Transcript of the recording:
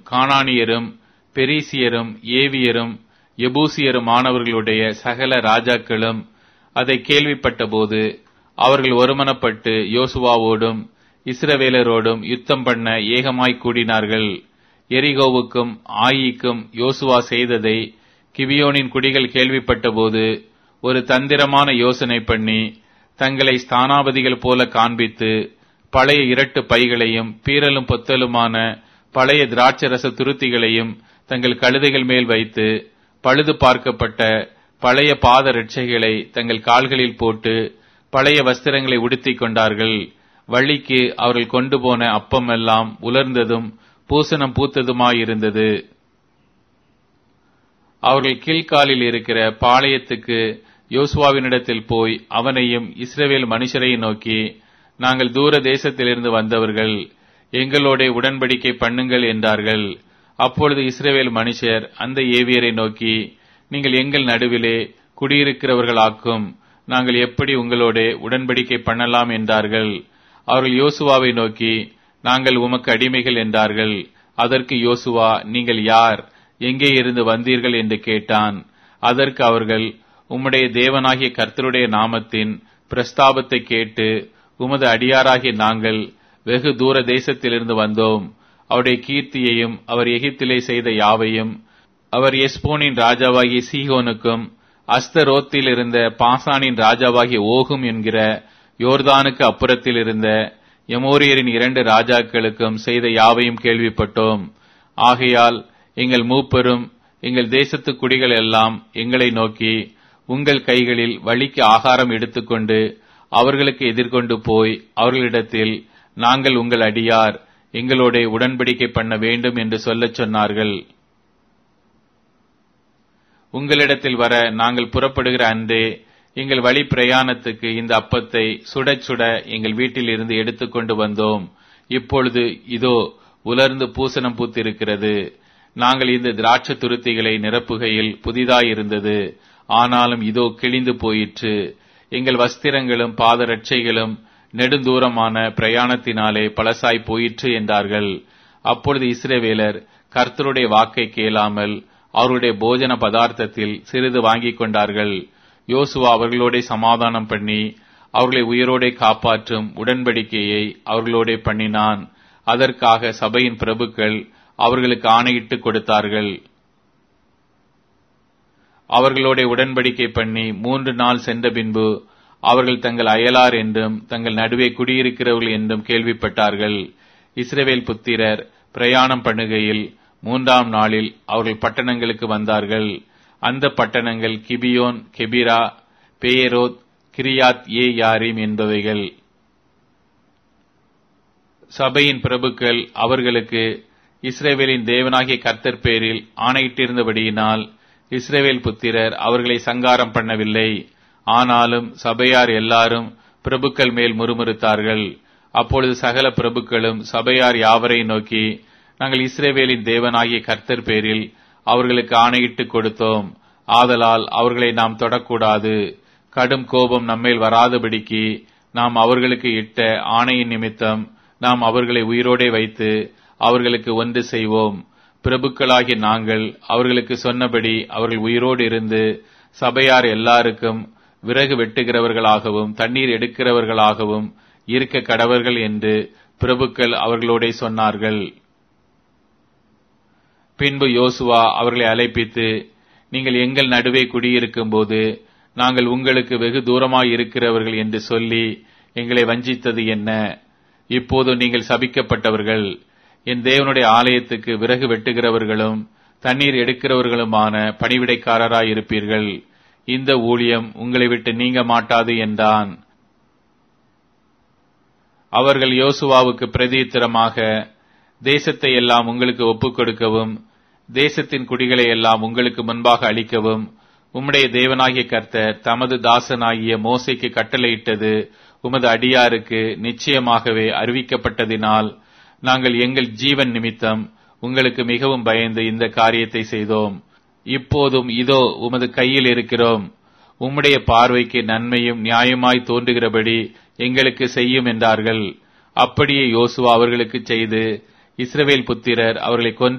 கானானியரும் பெரிசியரும் ஏவியரும் எபூசியருமானவர்களுடைய சகல ராஜாக்களும் அதை கேள்விப்பட்டபோது அவர்கள் ஒருமனப்பட்டு யோசுவாவோடும் இஸ்ரவேலரோடும் யுத்தம் பண்ண ஏகமாய் கூடினார்கள் எரிகோவுக்கும் ஆயிக்கும் யோசுவா செய்ததை கிவியோனின் குடிகள் கேள்விப்பட்டபோது ஒரு தந்திரமான யோசனை பண்ணி தங்களை ஸ்தானாபதிகள் போல காண்பித்து பழைய இரட்டு பைகளையும் பீரலும் பொத்தலுமான பழைய திராட்சரச துருத்திகளையும் தங்கள் கழுதைகள் மேல் வைத்து பழுது பார்க்கப்பட்ட பழைய பாத ரட்சைகளை தங்கள் கால்களில் போட்டு பழைய வஸ்திரங்களை உடுத்திக் கொண்டார்கள் வள்ளிக்கு அவர்கள் கொண்டு போன அப்பம் எல்லாம் உலர்ந்ததும் பூசணம் பூத்ததுமாயிருந்தது அவர்கள் கீழ்காலில் இருக்கிற பாளையத்துக்கு யோசுவாவினிடத்தில் போய் அவனையும் இஸ்ரவேல் மனுஷரையும் நோக்கி நாங்கள் தூர தேசத்திலிருந்து வந்தவர்கள் எங்களோட உடன்படிக்கை பண்ணுங்கள் என்றார்கள் அப்பொழுது இஸ்ரவேல் மனுஷர் அந்த ஏவியரை நோக்கி நீங்கள் எங்கள் நடுவிலே குடியிருக்கிறவர்களாக்கும் நாங்கள் எப்படி உங்களோட உடன்படிக்கை பண்ணலாம் என்றார்கள் அவர்கள் யோசுவாவை நோக்கி நாங்கள் உமக்கு அடிமைகள் என்றார்கள் அதற்கு யோசுவா நீங்கள் யார் எங்கே இருந்து வந்தீர்கள் என்று கேட்டான் அதற்கு அவர்கள் உம்முடைய தேவனாகிய கர்த்தருடைய நாமத்தின் பிரஸ்தாபத்தை கேட்டு உமது அடியாராகிய நாங்கள் வெகு தூர தேசத்திலிருந்து வந்தோம் அவருடைய கீர்த்தியையும் அவர் எகிப்திலே செய்த யாவையும் அவர் எஸ்போனின் ராஜாவாகிய சீகோனுக்கும் அஸ்தரோத்தில் இருந்த பாசானின் ராஜாவாகிய ஓகும் என்கிற யோர்தானுக்கு அப்புறத்தில் இருந்த எமோரியரின் இரண்டு ராஜாக்களுக்கும் செய்த யாவையும் கேள்விப்பட்டோம் ஆகையால் எங்கள் மூப்பரும் எங்கள் தேசத்து குடிகள் எல்லாம் எங்களை நோக்கி உங்கள் கைகளில் வழிக்கு ஆகாரம் எடுத்துக்கொண்டு அவர்களுக்கு எதிர்கொண்டு போய் அவர்களிடத்தில் நாங்கள் உங்கள் அடியார் எங்களோட உடன்படிக்கை பண்ண வேண்டும் என்று சொல்லச் சொன்னார்கள் உங்களிடத்தில் வர நாங்கள் புறப்படுகிற அன்றே எங்கள் வழி பிரயாணத்துக்கு இந்த அப்பத்தை சுடச் சுட எங்கள் வீட்டில் இருந்து எடுத்துக்கொண்டு வந்தோம் இப்பொழுது இதோ உலர்ந்து பூசணம் பூத்திருக்கிறது நாங்கள் இந்த திராட்சை துருத்திகளை நிரப்புகையில் புதிதாயிருந்தது ஆனாலும் இதோ கிழிந்து போயிற்று எங்கள் வஸ்திரங்களும் பாதரட்சைகளும் நெடுந்தூரமான பிரயாணத்தினாலே பழசாய் போயிற்று என்றார்கள் அப்பொழுது இஸ்ரேவேலர் கர்த்தருடைய வாக்கை கேளாமல் அவருடைய போஜன பதார்த்தத்தில் சிறிது வாங்கிக் கொண்டார்கள் யோசுவா அவர்களோட சமாதானம் பண்ணி அவர்களை உயிரோட காப்பாற்றும் உடன்படிக்கையை அவர்களோட பண்ணினான் அதற்காக சபையின் பிரபுக்கள் அவர்களுக்கு ஆணையிட்டு கொடுத்தார்கள் அவர்களோட உடன்படிக்கை பண்ணி மூன்று நாள் சென்ற பின்பு அவர்கள் தங்கள் அயலார் என்றும் தங்கள் நடுவே குடியிருக்கிறவர்கள் என்றும் கேள்விப்பட்டார்கள் இஸ்ரவேல் புத்திரர் பிரயாணம் பண்ணுகையில் மூன்றாம் நாளில் அவர்கள் பட்டணங்களுக்கு வந்தார்கள் அந்த பட்டணங்கள் Gibeon Chephirah Beeroth Kiriath Jearim என்பவைகள் சபையின் பிரபுக்கள் அவர்களுக்கு இஸ்ரேவேலின் தேவனாகிய கர்த்தர் பேரில் ஆணையிட்டிருந்தபடியினால் இஸ்ரேவேல் புத்திரர் அவர்களை சங்காரம் பண்ணவில்லை ஆனாலும் சபையார் எல்லாரும் பிரபுக்கள் மேல் முறுமுறுத்தார்கள் அப்பொழுது சகல பிரபுக்களும் சபையார் யாவரை நோக்கி நாங்கள் இஸ்ரேவேலின் தேவனாகிய கர்த்தர் பேரில் அவர்களுக்கு ஆணையிட்டு கொடுத்தோம் ஆதலால் அவர்களை நாம் தொடக்கூடாது கடும் கோபம் நம்மேல் வராதபடிக்கு நாம் அவர்களுக்கு இட்ட ஆணையின் நிமித்தம் நாம் அவர்களை உயிரோடே வைத்து அவர்களுக்கு ஒன்று செய்வோம் பிரபுக்களாகிய நாங்கள் அவர்களுக்கு சொன்னபடி அவர்கள் உயிரோடு இருந்து சபையார் எல்லாருக்கும் விறகு வெட்டுகிறவர்களாகவும் தண்ணீர் எடுக்கிறவர்களாகவும் இருக்க கடவர்கள் என்று பிரபுக்கள் அவர்களோட சொன்னார்கள் பின்பு யோசுவா அவர்களை அழைப்பித்து நீங்கள் எங்கள் நடுவே குடியிருக்கும் போது நாங்கள் உங்களுக்கு வெகு தூரமாய் இருக்கிறவர்கள் என்று சொல்லி எங்களை வஞ்சித்தது என்ன இப்போது நீங்கள் சபிக்கப்பட்டவர்கள் என் தேவனுடைய ஆலயத்துக்கு விறகு வெட்டுகிறவர்களும் தண்ணீர் எடுக்கிறவர்களுமான பணிவிடைக்காரராய் இருப்பீர்கள் இந்த ஊழியம் உங்களை விட்டு நீங்க மாட்டாது என்றான் அவர்கள் யோசுவாவுக்கு பிரதித்திரமாக தேசத்தை எல்லாம் உங்களுக்கு ஒப்புக் கொடுக்கவும் தேசத்தின் குடிகளை எல்லாம் உங்களுக்கு முன்பாக அளிக்கவும் உம்முடைய தேவனாகிய கர்த்தர் தமது தாசனாகிய மோசைக்கு கட்டளையிட்டது உமது அடியாருக்கு நிச்சயமாகவே அறிவிக்கப்பட்டதினால் நாங்கள் எங்கள் ஜீவன் நிமித்தம் உங்களுக்கு மிகவும் பயந்து இந்த காரியத்தை செய்தோம் இப்போதும் இதோ உமது கையில் இருக்கிறோம் உம்முடைய பார்வைக்கு நன்மையும் நியாயமாய் தோன்றுகிறபடி எங்களுக்கு செய்யும் என்றார்கள் அப்படியே யோசுவா அவர்களுக்கு செய்து இஸ்ரவேல் புத்திரர் அவர்களை கொன்று